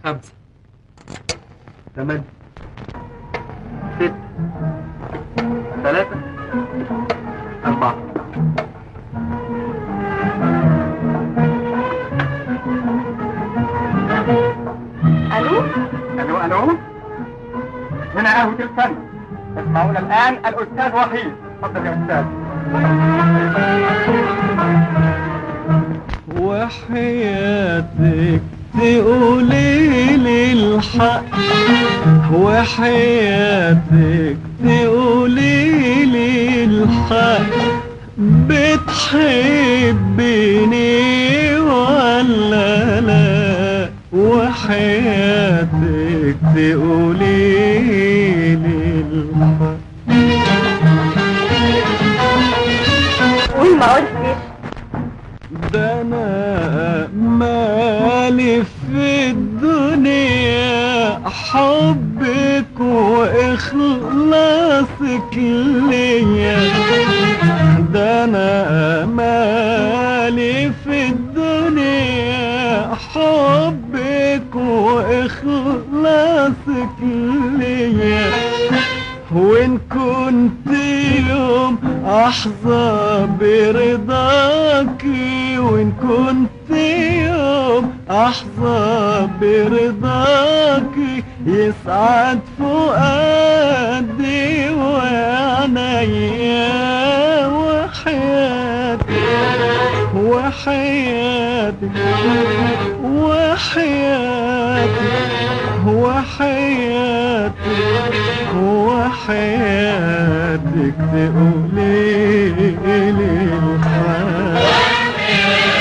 خمسة ثمانية ستة ثلاثة أربعة الو الو الو هنا قهوة الفن اسمعونا الآن الأستاذ وحيد اتفضل يا أستاذ وحياتك تقولي لي الحق وحياتك تقولي لي الحق بتحبيني ولا لا وحياتك تقولي لي الحق قول ما قلتش ده انا مالي في الدنيا حبك واخلاصك ليا ده انا مالي في الدنيا حبك واخلاصك ليا وإن كنت يوم أحظى برضاك وإن كنت يوم أحظى برضاك يسعد فؤادي وعنيا وحياتي وحياتي وحياتي وحياتي وحياتك تقولي لي الحق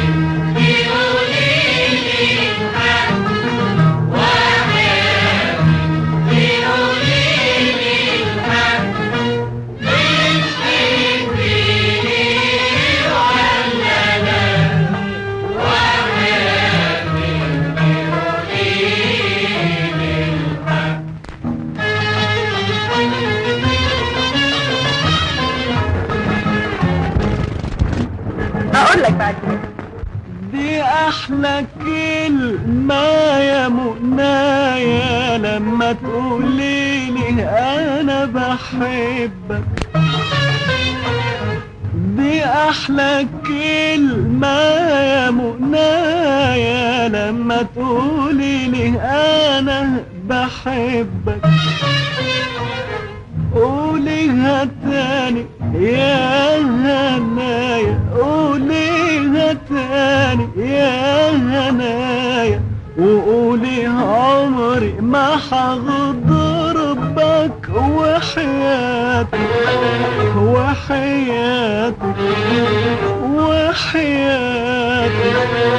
اقول لك بعد كده دي احلى كلمة يا منايا لما تقولي لي انا بحبك دي احلى كلمة يا منايا لما تقولي لي انا بحبك قوليها تاني يا هنايا قوليها تاني يا هنايا وقولي عمري ما حغدر بك وحياتي وحياتي وحياتي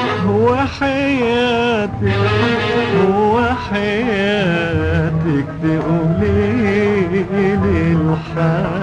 وحياتي وحياتك تقولي لي الحق